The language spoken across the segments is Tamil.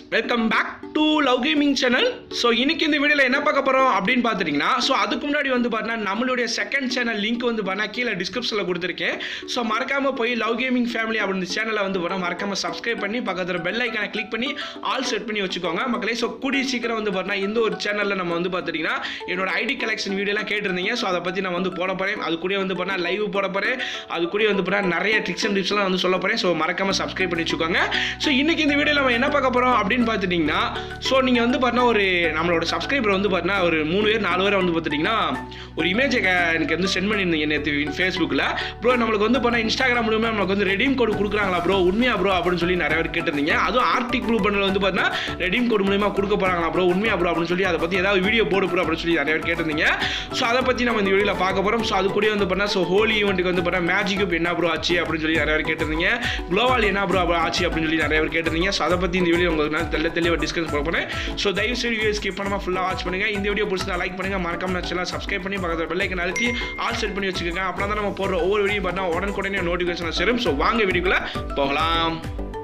welcome back to love gaming channel so இன்னைக்கு இந்த வீடியோவில் என்ன பார்க்க போகிறோம் அப்படின்னு பார்த்துட்டிங்கன்னா ஸோ அதுக்கு முன்னாடி வந்து பார்த்தீங்கன்னா நம்மளுடைய செகண்ட் சேனல் லிங்க் வந்து பார்த்தா கீழே டிஸ்கிரிப்ஷனில் கொடுத்துருக்கேன் ஸோ மறக்காமல் போய் லவ் கேமிங் ஃபேமிலி அப்படின்னு சேனலை வந்து பார்த்தா மறக்காமல் சப்ஸ்கிரைப் பண்ணி பக்கத்தில் பெல் ஐக்கானை கிளிக் பண்ணி ஆல் செட் பண்ணி வச்சுக்கோங்க மக்களே ஸோ கூடிய சீக்கிரம் வந்து பார்த்தீங்கன்னா இந்த ஒரு சேனலில் நம்ம வந்து பார்த்துட்டிங்கன்னா என்னோட ஐடி கலெக்ஷன் வீடியோலாம் கேட்டிருந்தீங்க ஸோ அதை பற்றி நான் வந்து போட போகிறேன் அது கூட வந்து பார்த்தா லைவ் போட போகிறேன் அது கூட வந்து பார்த்தா நிறைய ட்ரிக்ஸ் அண்ட் டிப்ஸ்லாம் வந்து சொல்ல போகிறேன் ஸோ மறக்காமல் சப்ஸ்கிரைப் பண்ணி வச்சுக்கோங்க ஸோ இன்னைக்கு இந்த வீடியோவில் நம்ம என்ன பார்க்க போகிறோம் அப்படின்னு பார்த்துட்டிங்கன்னா ஸோ நீங்கள் வந்து பார்த்தீங்கன்னா ஒரு நம்மளோட சப்ஸ்கிரைபர் வந்து பார்த்தீங்கன்னா ஒரு மூணு பேர் நாலு பேர் வந்து பார்த்துட்டிங்கன்னா ஒரு இமேஜை எனக்கு வந்து சென்ட் பண்ணியிருந்தீங்க நேற்று ஃபேஸ்புக்கில் ப்ரோ நம்மளுக்கு வந்து பார்த்தா இன்ஸ்டாகிராம் மூலியமாக நம்மளுக்கு வந்து ரெடீம் கோடு கொடுக்குறாங்களா ப்ரோ உண்மையா ப்ரோ அப்படின்னு சொல்லி நிறைய பேர் கேட்டிருந்தீங்க அதுவும் ஆர்டிக் ப்ரூவ் பண்ணல வந்து பார்த்தீங்கன்னா ரெடீம் கோடு மூலியமாக கொடுக்க போகிறாங்களா ப்ரோ உண்மையா ப்ரோ அப்படின்னு சொல்லி அதை பற்றி ஏதாவது வீடியோ போடு ப்ரோ அப்படின்னு சொல்லி நிறைய பேர் கேட்டிருந்தீங்க ஸோ அதை பற்றி நம்ம இந்த வீடியோவில் பார்க்க போகிறோம் ஸோ அது கூட வந்து பண்ணால் ஸோ ஹோலி ஈவெண்ட்டுக்கு வந்து பண்ணால் மேஜிக் அப் என்ன ப்ரோ ஆச்சு அப்படின்னு சொல்லி நிறைய பேர் கேட்டிருந்தீங்க குளோவால் என்ன ப்ரோ ஆச்சு அப்படின்னு சொல்லி நிறைய பேர் கேட்டிருந்தீங்க ஸோ அதை பற்றி இந்த வீடியோ உங்களுக்கு நான் தெல்ல தெளிவாக டிஸ்கஸ் பண்ண போகிறேன் ஸோ தயவு செய்து வீடியோ ஸ்கிப் பண்ணாமல் ஃபுல்லாக வாட்ச் பண்ணுங்கள் இந்த வீடியோ பிடிச்சா லைக் பண்ணுங்கள் மறக்காம சேனல் சப்ஸ்கிரைப் பண்ணி பக்கத்தில் பெல் ஐக்கன் அழுத்தி ஆல் செட் பண்ணி வச்சுக்கோங்க அப்படின்னா தான் நம்ம போடுற ஒவ்வொரு வீடியோ பார்த்தா உடனுக்குடனே நோட்டிஃபிகேஷன் சேரும் ஸோ வாங்க வீடியோக்குள்ளே போகலாம்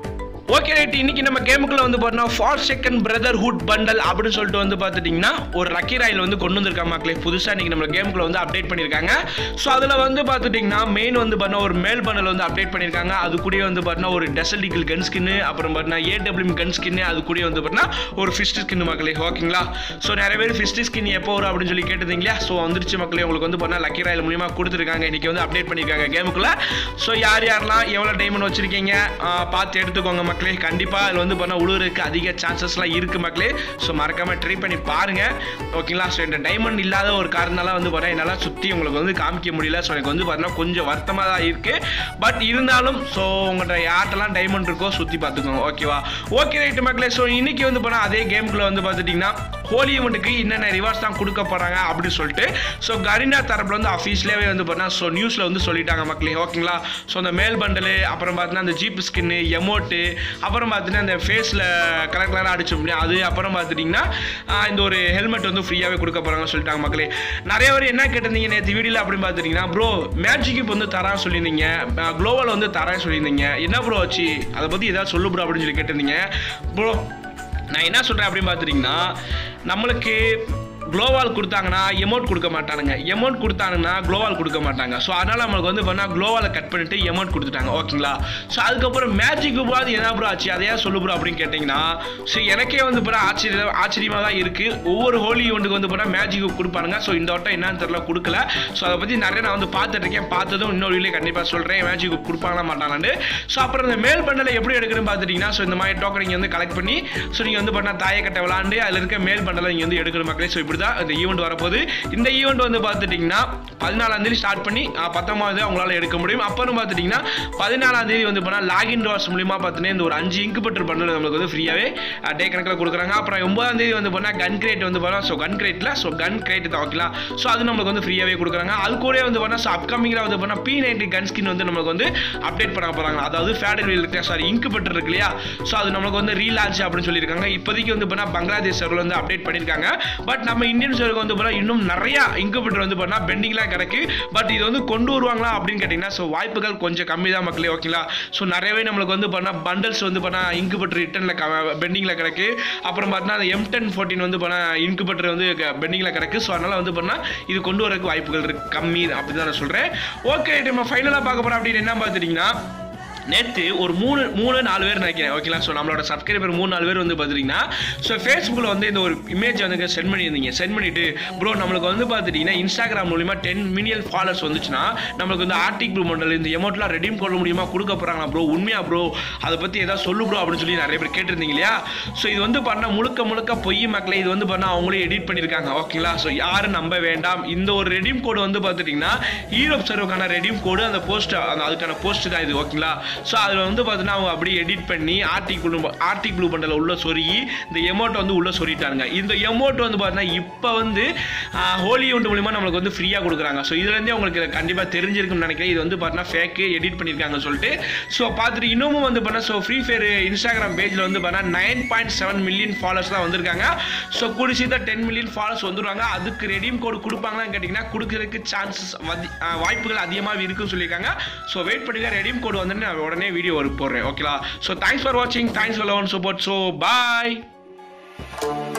ஓகே ரைட் இன்னைக்கு நம்ம கேமுக்குள்ள வந்து பார்த்தோம்னா ஃபார் செகண்ட் பிரதர்ஹுட் பண்டல் அப்படின்னு சொல்லிட்டு வந்து பார்த்துட்டிங்கன்னா ஒரு லக்கி ராயில் வந்து கொண்டு வந்திருக்காங்க மக்களே புதுசாக இன்னைக்கு நம்ம கேமுக்குள்ள வந்து அப்டேட் பண்ணியிருக்காங்க ஸோ அதில் வந்து பார்த்துட்டிங்கன்னா மெயின் வந்து பார்த்தா ஒரு மேல் பண்டல் வந்து அப்டேட் பண்ணியிருக்காங்க அது கூட வந்து பார்த்தீங்கன்னா ஒரு டெசல்டிக்கல் கன் ஸ்கின்னு அப்புறம் பார்த்தீங்கன்னா ஏடபிள்யூம் கன் ஸ்கின்னு அது கூட வந்து பார்த்தீங்கன்னா ஒரு ஃபிஸ்ட் ஸ்கின் மக்களே ஓகேங்களா ஸோ நிறைய பேர் ஃபிஸ்ட் ஸ்கின் எப்போ வரும் அப்படின்னு சொல்லி கேட்டிருந்தீங்க இல்லையா ஸோ வந்துருச்சு மக்களே உங்களுக்கு வந்து பார்த்தா லக்கி ராயில் மூலியமா கொடுத்துருக்காங்க இன்னைக்கு வந்து அப்டேட் பண்ணியிருக்காங்க கேமுக்குள்ள ஸோ யார் யாரெல்லாம் எவ்வளோ டைமண்ட் வச்சிருக்கீங்க ஆஹ் பார்த்து எடுத்துக்கோங்க மக்களே கண்டிப்பாக அதில் வந்து பண்ணால் உழுவுறதுக்கு அதிக சான்சஸ்லாம் இருக்குது மக்களே ஸோ மறக்காமல் ட்ரை பண்ணி பாருங்கள் ஓகேங்களா ஸோ இந்த டைமண்ட் இல்லாத ஒரு காரணனால வந்து பார்த்தா என்னால் சுற்றி உங்களுக்கு வந்து காமிக்க முடியல ஸோ எனக்கு வந்து பார்த்தீங்கன்னா கொஞ்சம் வருத்தமாக தான் இருக்குது பட் இருந்தாலும் ஸோ உங்கள்கிட்ட யார்ட்டெல்லாம் டைமண்ட் இருக்கோ சுற்றி பார்த்துக்கோங்க ஓகேவா ஓகே ரைட்டு மக்களே ஸோ இன்னைக்கு வந்து பண்ணால் அதே கேமுக்குள்ளே வந்து பார்த்துட்டிங்கன்னா ஹோலி ஈவெண்ட்டுக்கு என்னென்ன ரிவார்ட்ஸ் தான் கொடுக்க போகிறாங்க அப்படின்னு சொல்லிட்டு ஸோ கரினா தரப்பில் வந்து அஃபீஷியலாகவே வந்து பார்த்தீங்கன்னா ஸோ நியூஸில் வந்து சொல்லிட்டாங்க மக்களே ஓகேங்களா ஸோ அந்த மேல் பண்டலு அப்புறம் பார்த்தீங்கன்னா அந்த ஜீப் ஸ்கின்னு எமோட்டு அப்புறம் பார்த்தீங்கன்னா இந்த ஃபேஸில் கலர் கலராக அடிச்சு முடியும் அது அப்புறம் பார்த்துட்டிங்கன்னா ஆஹ், இந்த ஒரு ஹெல்மெட் வந்து ஃப்ரீயாகவே கொடுக்க போகிறாங்கன்னு சொல்லிட்டாங்க மக்களே நிறைய பேர் என்ன கேட்டிருந்தீங்க நேற்று வீடியோவில் அப்படின்னு பார்த்துட்டிங்கன்னா ப்ரோ மேஜிக் இப்போ வந்து தரான்னு சொல்லியிருந்தீங்க குளோவல் வந்து தரேன்னு சொல்லியிருந்தீங்க என்ன ப்ரோ ஆச்சு அதை பற்றி ஏதாவது சொல்லு ப்ரோ அப்படின்னு சொல்லி கேட்டிருந்தீங்க ப்ரோ நான் என்ன சொல்கிறேன் அப்படின்னு பார்த்துட்டிங்கன்னா நம்மளுக்கு குளோவால் கொடுத்தாங்கன்னா எமௌண்ட் கொடுக்க மாட்டானுங்க எமௌண்ட் கொடுத்தாங்கன்னா குளோவால் கொடுக்க மாட்டாங்க ஸோ அதனால் நம்மளுக்கு வந்து பண்ணால் குளோவாலை கட் பண்ணிட்டு எமௌண்ட் கொடுத்துட்டாங்க ஓகேங்களா ஸோ அதுக்கப்புறம் மேஜிக் போது என்ன ப்ரோ ஆச்சு அதையா சொல்லு ப்ரோ அப்படின்னு கேட்டிங்கன்னா ஸோ எனக்கே வந்து இப்போ ஆச்சரியம் ஆச்சரியமாக தான் இருக்குது ஒவ்வொரு ஹோலி ஈவெண்ட்டுக்கு வந்து போனால் மேஜிக் கொடுப்பானுங்க ஸோ இந்த வட்டம் என்னன்னு தெரியல கொடுக்கல ஸோ அதை பற்றி நிறைய நான் வந்து பார்த்துட்டு இருக்கேன் பார்த்ததும் இன்னொரு வீடியோ கண்டிப்பாக சொல்கிறேன் மேஜிக் கொடுப்பாங்களா மாட்டாங்களான்னு ஸோ அப்புறம் இந்த மேல் பண்டலை எப்படி எடுக்கணும்னு பார்த்துட்டிங்கன்னா ஸோ இந்த மாதிரி டோக்கன் நீங்கள் வந்து கலெக்ட் பண்ணி ஸோ நீங்கள் வந்து பண்ணால் தாயக்கட்டை விளாண்டு அதில் இருக்க மேல் பண்டலை நீங்கள் வந்து எடுக்கணும் மக்களே ஸோ இப்படி தான் இந்த ஈவெண்ட் வரப்போகுது இந்த ஈவெண்ட் வந்து பார்த்துட்டிங்கன்னா பதினாலாம் தேதி ஸ்டார்ட் பண்ணி பத்தொம்பது அவங்களால எடுக்க முடியும் அப்புறம் பார்த்துட்டிங்கன்னா பதினாலாம் தேதி வந்து பண்ணால் லாகின் டாஸ் மூலியமாக பார்த்தீங்கன்னா இந்த ஒரு அஞ்சு இன்குபேட்டர் பண்டல் நம்மளுக்கு வந்து ஃப்ரீயாகவே டே கணக்கில் கொடுக்குறாங்க அப்புறம் ஒன்பதாம் தேதி வந்து பண்ணால் கன் கிரேட் வந்து பண்ணால் ஸோ கன் கிரேட்டில் ஸோ கன் கிரேட் தான் ஓகேலாம் ஸோ அது நம்மளுக்கு வந்து ஃப்ரீயாகவே கொடுக்குறாங்க அது கூட வந்து பண்ணால் ஸோ அப்கமிங்கில் வந்து பண்ணால் பி நைன்டி கன் ஸ்கின் வந்து நம்மளுக்கு வந்து அப்டேட் பண்ண போகிறாங்க அதாவது ஃபேடர் வீல் இருக்கு சாரி இன்குபேட்டர் இருக்கு இல்லையா ஸோ அது நம்மளுக்கு வந்து ரீலான்ச் அப்படின்னு சொல்லியிருக்காங்க இப்போதைக்கு வந்து பண்ணால் பங்களாதேஷ் சர்வில் வந்து அப்டேட் பண்ணியிருக்காங்க பட் நம்ம இந்தியன் சர்வருக்கு வந்து பண்ணால் இன்னும் நிறைய இன்குபேட்டர் வந்து பண்ணால் பெண்டிங்லாம் கிடக்கு பட் இது வந்து கொண்டு வருவாங்களா அப்படின்னு கேட்டிங்கன்னா ஸோ வாய்ப்புகள் கொஞ்சம் கம்மி தான் மக்களே ஓகேங்களா ஸோ நிறையவே நம்மளுக்கு வந்து பண்ணால் பண்டல்ஸ் வந்து பண்ணால் இன்குபேட்டர் ரிட்டர்னில் பெண்டிங்கில் கிடக்கு அப்புறம் பார்த்தீங்கன்னா அந்த எம் டென் ஃபோர்டீன் வந்து பண்ணால் இன்குபேட்டர் வந்து பெண்டிங்கில் கிடக்கு ஸோ அதனால் வந்து பண்ணால் இது கொண்டு வரக்கு வாய்ப்புகள் இருக்கு கம்மி அப்படி தான் நான் சொல்கிறேன் ஓகே நம்ம ஃபைனலாக பார்க்க போகிறோம் அப்படின்னு என்ன பார்த்துட்டிங்கன்னா நேற்று ஒரு மூணு மூணு நாலு பேர் நினைக்கிறேன் ஓகேங்களா ஸோ நம்மளோட சப்ஸ்கிரைபர் மூணு நாலு பேர் வந்து பார்த்துட்டிங்கன்னா ஸோ ஃபேஸ்புக்கில் வந்து இந்த ஒரு இமேஜ் வந்து சென்ட் பண்ணியிருந்தீங்க சென்ட் பண்ணிட்டு ப்ரோ நம்மளுக்கு வந்து பார்த்துட்டிங்கன்னா இன்ஸ்டாகிராம் மூலிமா டென் மில்லியன் ஃபாலோவர்ஸ் வந்துச்சுன்னா நம்மளுக்கு வந்து ஆர்டிக் ப்ரூ மாடல் இந்த எமௌண்ட்லாம் ரெடீம் பண்ண முடியுமா கொடுக்க போகிறாங்களா ப்ரோ உண்மையா ப்ரோ அதை பற்றி ஏதாவது சொல்லு ப்ரோ அப்படின்னு சொல்லி நிறைய பேர் கேட்டிருந்தீங்க இல்லையா ஸோ இது வந்து பண்ண முழுக்க முழுக்க பொய் மக்களை இது வந்து பண்ண அவங்களே எடிட் பண்ணியிருக்காங்க ஓகேங்களா ஸோ யாரும் நம்ப வேண்டாம் இந்த ஒரு ரெடீம் கோடு வந்து பார்த்துட்டிங்கன்னா ஈரோப் சர்வுக்கான ரெடீம் கோடு அந்த போஸ்ட் அந்த அதுக்கான போஸ்ட் தான் இது ஓகேங்களா ஸோ அதில் வந்து பார்த்தீங்கன்னா அவங்க அப்படியே எடிட் பண்ணி ஆர்டிக் ப்ளூ ஆர்டிக் ப்ளூ பண்டல உள்ள சொருகி இந்த எமௌண்ட் வந்து உள்ள சொருகிட்டாங்க இந்த எமௌண்ட் வந்து பார்த்தீங்கன்னா இப்போ வந்து ஹோலி ஈவெண்ட் மூலிமா நம்மளுக்கு வந்து ஃப்ரீயாக கொடுக்குறாங்க ஸோ இதுலேருந்தே உங்களுக்கு கண்டிப்பாக தெரிஞ்சிருக்கும்னு நினைக்கிறேன் இது வந்து பார்த்தீங்கன்னா ஃபேக்கு எடிட் பண்ணியிருக்காங்கன்னு சொல்லிட்டு ஸோ பார்த்துட்டு இன்னமும் வந்து பண்ணால் ஸோ ஃப்ரீ ஃபயர் இன்ஸ்டாகிராம் பேஜில் வந்து பார்த்தீங்கன்னா nine point seven million follows தான் வந்திருக்காங்க ஸோ கூடி சீக்கிரம் டென் மில்லியன் ஃபாலோஸ் வந்துருவாங்க அதுக்கு ரெடீம் கோடு கொடுப்பாங்களான்னு கேட்டிங்கன்னா கொடுக்கறதுக்கு சான்சஸ் வாய்ப்புகள் அதிகமாக இருக்குன்னு சொல்லியிருக்காங்க ஸோ வெயிட் பண்ணுங்க ரெடீம் கோடு வந்து நான் உடனே வீடியோ போடுறேன் ஓகேலா ஸோ தேங்க்ஸ் ஃபார் வாட்சிங் thanks for loving support so bye